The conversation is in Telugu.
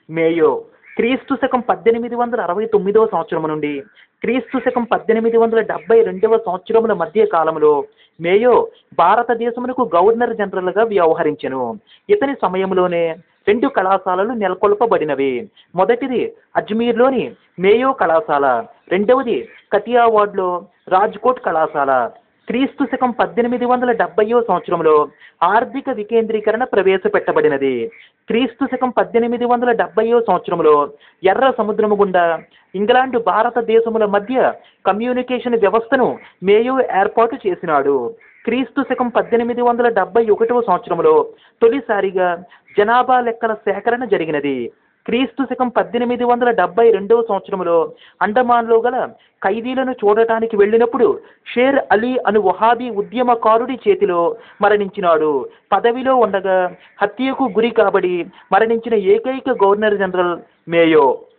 మేయో క్రీస్తు శకం పద్దెనిమిది వందల అరవై తొమ్మిదవ సంవత్సరం నుండి క్రీస్తు శకం పద్దెనిమిది వందల డెబ్బై రెండవ సంవత్సరముల మధ్య కాలంలో మేయో భారతదేశమునకు గవర్నర్ జనరల్గా వ్యవహరించెను ఇతని సమయంలోనే రెండు కళాశాలలు నెలకొల్పబడినవి మొదటిది అజ్మీర్లోని మేయో కళాశాల రెండవది కతియావాడ్లో రాజ్కోట్ కళాశాల క్రీస్తు శకం పద్దెనిమిది వందల డెబ్బైవ సంవత్సరంలో ఆర్థిక వికేంద్రీకరణ ప్రవేశపెట్టబడినది క్రీస్తు శకం పద్దెనిమిది వందల డెబ్బైవ సంవత్సరంలో ఎర్ర సముద్రము గుండా ఇంగ్లాండ్ భారతదేశముల మధ్య కమ్యూనికేషన్ వ్యవస్థను మేయో ఏర్పాటు చేసినాడు క్రీస్తు శకం పద్దెనిమిది వందల డెబ్బై ఒకటవ సంవత్సరంలో తొలిసారిగా జనాభా లెక్కల సేకరణ జరిగినది క్రీస్తు శకం పద్దెనిమిది వందల డెబ్బై రెండవ సంవత్సరంలో అండమాన్లో గల ఖైదీలను చూడటానికి వెళ్ళినప్పుడు షేర్ అలీ అను వహాబీ ఉద్యమకారుడి చేతిలో మరణించినాడు పదవిలో ఉండగా హత్యకు గురి కాబడి మరణించిన ఏకైక గవర్నర్ జనరల్ మేయో